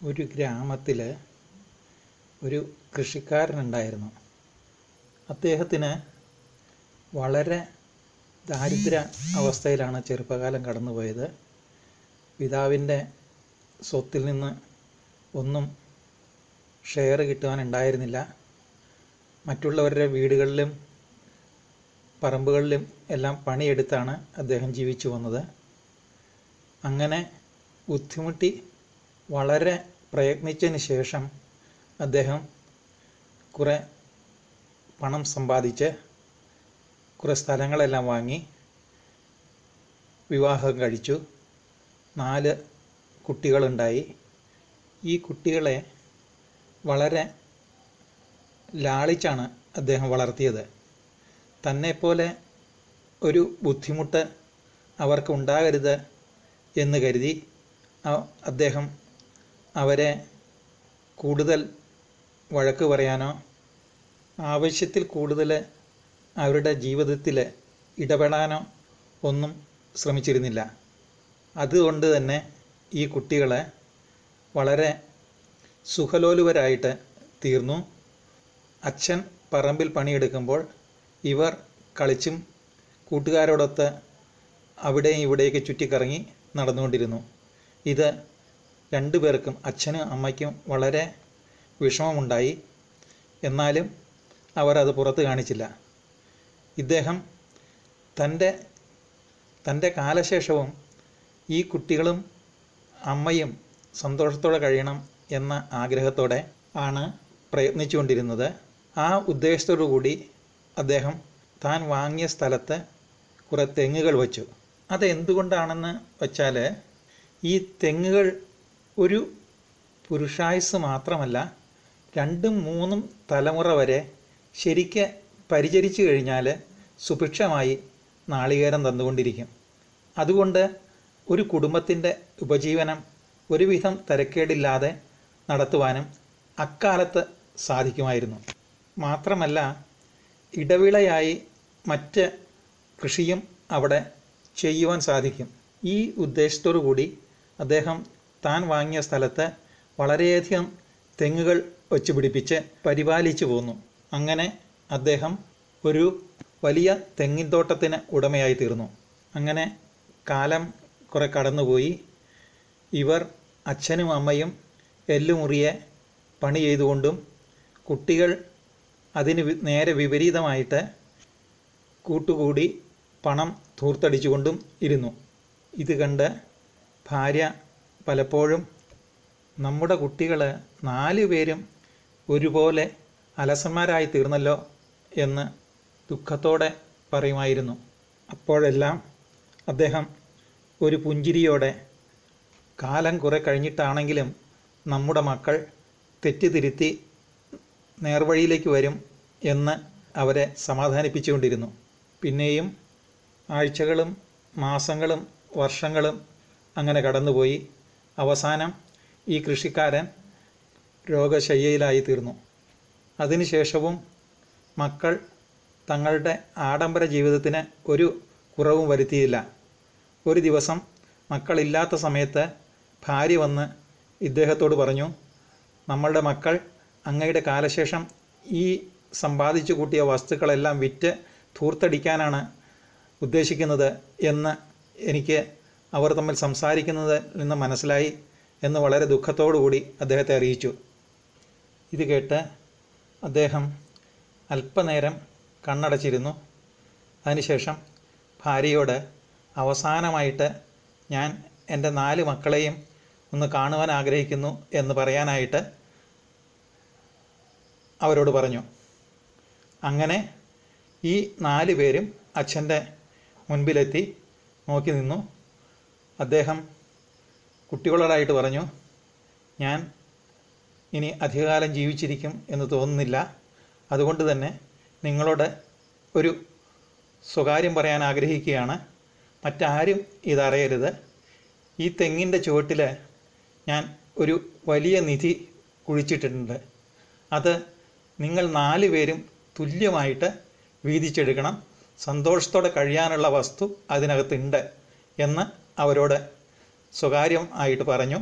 ഒരു ഗ്രാമത്തിൽ ഒരു കൃഷിക്കാരനുണ്ടായിരുന്നു അദ്ദേഹത്തിന് വളരെ ദാരിദ്ര്യ അവസ്ഥയിലാണ് ചെറുപ്പകാലം കടന്നുപോയത് പിതാവിൻ്റെ സ്വത്തിൽ നിന്ന് ഒന്നും ഷെയർ കിട്ടുവാനുണ്ടായിരുന്നില്ല മറ്റുള്ളവരുടെ വീടുകളിലും പറമ്പുകളിലും എല്ലാം പണിയെടുത്താണ് അദ്ദേഹം ജീവിച്ചു വന്നത് അങ്ങനെ ബുദ്ധിമുട്ടി വളരെ പ്രയത്നിച്ചതിന് ശേഷം അദ്ദേഹം കുറേ പണം സമ്പാദിച്ച് കുറേ സ്ഥലങ്ങളെല്ലാം വാങ്ങി വിവാഹം കഴിച്ചു നാല് കുട്ടികളുണ്ടായി ഈ കുട്ടികളെ വളരെ ലാളിച്ചാണ് അദ്ദേഹം വളർത്തിയത് തന്നെപ്പോലെ ഒരു ബുദ്ധിമുട്ട് അവർക്ക് ഉണ്ടാകരുത് എന്ന് കരുതി അ- അദ്ദേഹം അവരെ കൂടുതൽ വഴക്ക് പറയാനോ ആവശ്യത്തിൽ കൂടുതൽ അവരുടെ ജീവിതത്തിൽ ഇടപെടാനോ ഒന്നും ശ്രമിച്ചിരുന്നില്ല അതുകൊണ്ട് തന്നെ ഈ കുട്ടികളെ വളരെ സുഖലോലുപരായിട്ട് തീർന്നു അച്ഛൻ പറമ്പിൽ പണിയെടുക്കുമ്പോൾ ഇവർ കളിച്ചും കൂട്ടുകാരോടൊത്ത് അവിടെയും ഇവിടെയൊക്കെ ചുറ്റിക്കറങ്ങി നടന്നുകൊണ്ടിരുന്നു ഇത് രണ്ടു പേർക്കും അച്ഛനും അമ്മയ്ക്കും വളരെ വിഷമമുണ്ടായി എന്നാലും അവർ അത് പുറത്ത് കാണിച്ചില്ല ഇദ്ദേഹം തൻ്റെ തൻ്റെ കാലശേഷവും ഈ കുട്ടികളും അമ്മയും സന്തോഷത്തോടെ കഴിയണം എന്ന ആഗ്രഹത്തോടെ ആണ് പ്രയത്നിച്ചുകൊണ്ടിരുന്നത് ആ ഉദ്ദേശത്തോടു കൂടി അദ്ദേഹം താൻ വാങ്ങിയ സ്ഥലത്ത് കുറേ തെങ്ങുകൾ വച്ചു അത് എന്തുകൊണ്ടാണെന്ന് വച്ചാൽ ഈ തെങ്ങുകൾ ഒരു പുരുഷായുസ് മാത്രമല്ല രണ്ടും മൂന്നും തലമുറ വരെ ശരിക്ക് പരിചരിച്ചു കഴിഞ്ഞാൽ സുഭിക്ഷമായി നാളികേരം തന്നുകൊണ്ടിരിക്കും അതുകൊണ്ട് ഒരു കുടുംബത്തിൻ്റെ ഉപജീവനം ഒരുവിധം തരക്കേടില്ലാതെ നടത്തുവാനും അക്കാലത്ത് സാധിക്കുമായിരുന്നു മാത്രമല്ല ഇടവിളയായി മറ്റ് കൃഷിയും അവിടെ ചെയ്യുവാൻ സാധിക്കും ഈ ഉദ്ദേശത്തോടു കൂടി അദ്ദേഹം താൻ വാങ്ങിയ സ്ഥലത്ത് വളരെയധികം തെങ്ങുകൾ വച്ചു പിടിപ്പിച്ച് പരിപാലിച്ചു പോന്നു അങ്ങനെ അദ്ദേഹം ഒരു വലിയ തെങ്ങിൻ തോട്ടത്തിന് ഉടമയായി തീർന്നു അങ്ങനെ കാലം കുറെ കടന്നുപോയി ഇവർ അച്ഛനും അമ്മയും എല്ലുമുറിയെ പണി ചെയ്തുകൊണ്ടും കുട്ടികൾ അതിന് വി- നേരെ വിപരീതമായിട്ട് കൂട്ടുകൂടി പണം ധൂർത്തടിച്ചുകൊണ്ടും ഇരുന്നു ഇത് കണ്ട് ഭാര്യ പലപ്പോഴും നമ്മുടെ കുട്ടികൾ നാല് പേരും ഒരുപോലെ അലസന്മാരായി തീർന്നല്ലോ എന്ന് ദുഃഖത്തോടെ പറയുമായിരുന്നു അപ്പോഴെല്ലാം അദ്ദേഹം ഒരു പുഞ്ചിരിയോടെ കാലം കുറെ കഴിഞ്ഞിട്ടാണെങ്കിലും നമ്മുടെ മക്കൾ തെറ്റുതിരുത്തി നേർവഴിയിലേക്ക് വരും എന്ന് അവരെ സമാധാനിപ്പിച്ചുകൊണ്ടിരുന്നു പിന്നെയും ആഴ്ചകളും മാസങ്ങളും വർഷങ്ങളും അങ്ങനെ കടന്നുപോയി അവസാനം ഈ കൃഷിക്കാരൻ രോഗശയ്യയിലായി തീർന്നു അതിനുശേഷവും മക്കൾ തങ്ങളുടെ ആഡംബര ജീവിതത്തിന് ഒരു കുറവും വരുത്തിയില്ല ഒരു ദിവസം മക്കളില്ലാത്ത സമയത്ത് ഭാര്യ വന്ന് ഇദ്ദേഹത്തോട് പറഞ്ഞു നമ്മളുടെ മക്കൾ അങ്ങയുടെ കാലശേഷം ഈ സമ്പാദിച്ചു കൂട്ടിയ വസ്തുക്കളെല്ലാം വിറ്റ് ധൂർത്തടിക്കാനാണ് ഉദ്ദേശിക്കുന്നത് എന്ന് എനിക്ക് അവർ തമ്മിൽ സംസാരിക്കുന്നത് നിന്ന് മനസ്സിലായി എന്ന് വളരെ ദുഃഖത്തോടു കൂടി അദ്ദേഹത്തെ അറിയിച്ചു ഇത് കേട്ട് അദ്ദേഹം അല്പനേരം കണ്ണടച്ചിരുന്നു അതിനുശേഷം ഭാര്യയോട് അവസാനമായിട്ട് ഞാൻ എൻ്റെ നാല് മക്കളെയും ഒന്ന് കാണുവാൻ ആഗ്രഹിക്കുന്നു എന്ന് പറയാനായിട്ട് അവരോട് പറഞ്ഞു അങ്ങനെ ഈ നാല് പേരും അച്ഛൻ്റെ മുൻപിലെത്തി നോക്കി നിന്നു അദ്ദേഹം കുട്ടികളോടായിട്ട് പറഞ്ഞു ഞാൻ ഇനി അധികകാലം ജീവിച്ചിരിക്കും എന്ന് തോന്നുന്നില്ല അതുകൊണ്ട് തന്നെ നിങ്ങളോട് ഒരു സ്വകാര്യം പറയാൻ ആഗ്രഹിക്കുകയാണ് മറ്റാരും ഇതറിയരുത് ഈ തെങ്ങിൻ്റെ ചുവട്ടിൽ ഞാൻ ഒരു വലിയ നിധി കുഴിച്ചിട്ടിട്ടുണ്ട് അത് നിങ്ങൾ നാല് പേരും തുല്യമായിട്ട് വീതിച്ചെടുക്കണം സന്തോഷത്തോടെ കഴിയാനുള്ള വസ്തു അതിനകത്തുണ്ട് എന്ന് അവരോട് സ്വകാര്യം ആയിട്ട് പറഞ്ഞു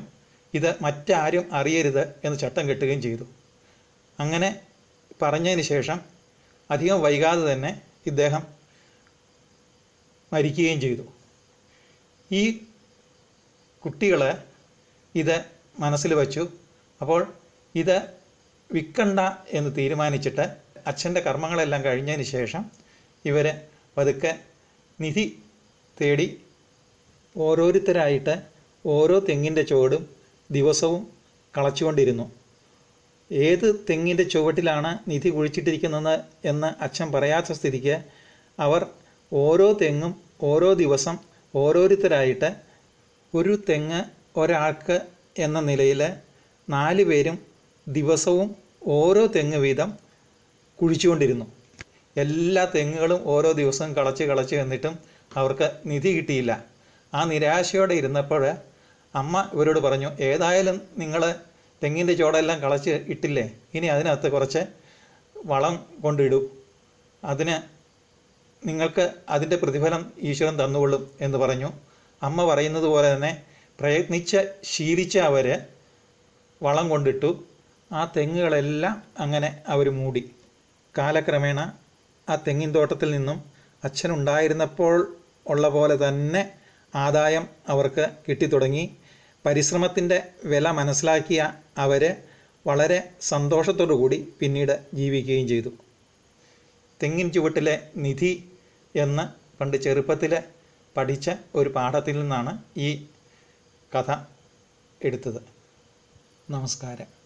ഇത് മറ്റാരും അറിയരുത് എന്ന് ചട്ടം കെട്ടുകയും ചെയ്തു അങ്ങനെ പറഞ്ഞതിന് ശേഷം അധികം വൈകാതെ തന്നെ ഇദ്ദേഹം മരിക്കുകയും ചെയ്തു ഈ കുട്ടികൾ ഇത് മനസ്സിൽ വച്ചു അപ്പോൾ ഇത് വിൽക്കണ്ട എന്ന് തീരുമാനിച്ചിട്ട് അച്ഛൻ്റെ കർമ്മങ്ങളെല്ലാം കഴിഞ്ഞതിന് ശേഷം ഇവർ പതുക്കെ നിധി തേടി ഓരോരുത്തരായിട്ട് ഓരോ തെങ്ങിൻ്റെ ചുവടും ദിവസവും കളച്ചുകൊണ്ടിരുന്നു ഏത് തെങ്ങിൻ്റെ ചുവട്ടിലാണ് നിധി കുഴിച്ചിട്ടിരിക്കുന്നത് എന്ന് അച്ഛൻ പറയാത്ത സ്ഥിതിക്ക് അവർ ഓരോ തെങ്ങും ഓരോ ദിവസം ഓരോരുത്തരായിട്ട് ഒരു തെങ്ങ് ഒരാൾക്ക് എന്ന നിലയിൽ നാല് പേരും ദിവസവും ഓരോ തെങ്ങ് വീതം കുഴിച്ചുകൊണ്ടിരുന്നു എല്ലാ തെങ്ങുകളും ഓരോ ദിവസവും കളച്ച് കളച്ച് എന്നിട്ടും അവർക്ക് നിധി കിട്ടിയില്ല ആ നിരാശയോടെ ഇരുന്നപ്പോൾ അമ്മ ഇവരോട് പറഞ്ഞു ഏതായാലും നിങ്ങൾ തെങ്ങിൻ്റെ ചോടെല്ലാം കളച്ച് ഇട്ടില്ലേ ഇനി അതിനകത്ത് കുറച്ച് വളം കൊണ്ടിടൂ അതിന് നിങ്ങൾക്ക് അതിൻ്റെ പ്രതിഫലം ഈശ്വരൻ തന്നുകൊള്ളും എന്ന് പറഞ്ഞു അമ്മ പറയുന്നത് പോലെ തന്നെ പ്രയത്നിച്ച് ശീലിച്ച അവർ വളം കൊണ്ടിട്ടു ആ തെങ്ങുകളെല്ലാം അങ്ങനെ അവർ മൂടി കാലക്രമേണ ആ തെങ്ങിൻ തോട്ടത്തിൽ നിന്നും അച്ഛനുണ്ടായിരുന്നപ്പോൾ ഉള്ള പോലെ തന്നെ ആദായം അവർക്ക് കിട്ടിത്തുടങ്ങി പരിശ്രമത്തിൻ്റെ വില മനസ്സിലാക്കിയ അവർ വളരെ സന്തോഷത്തോടു കൂടി പിന്നീട് ജീവിക്കുകയും ചെയ്തു തെങ്ങിൻ ചുവട്ടിലെ നിധി എന്ന് പണ്ട് ചെറുപ്പത്തിൽ പഠിച്ച ഒരു പാഠത്തിൽ നിന്നാണ് ഈ കഥ എടുത്തത് നമസ്കാരം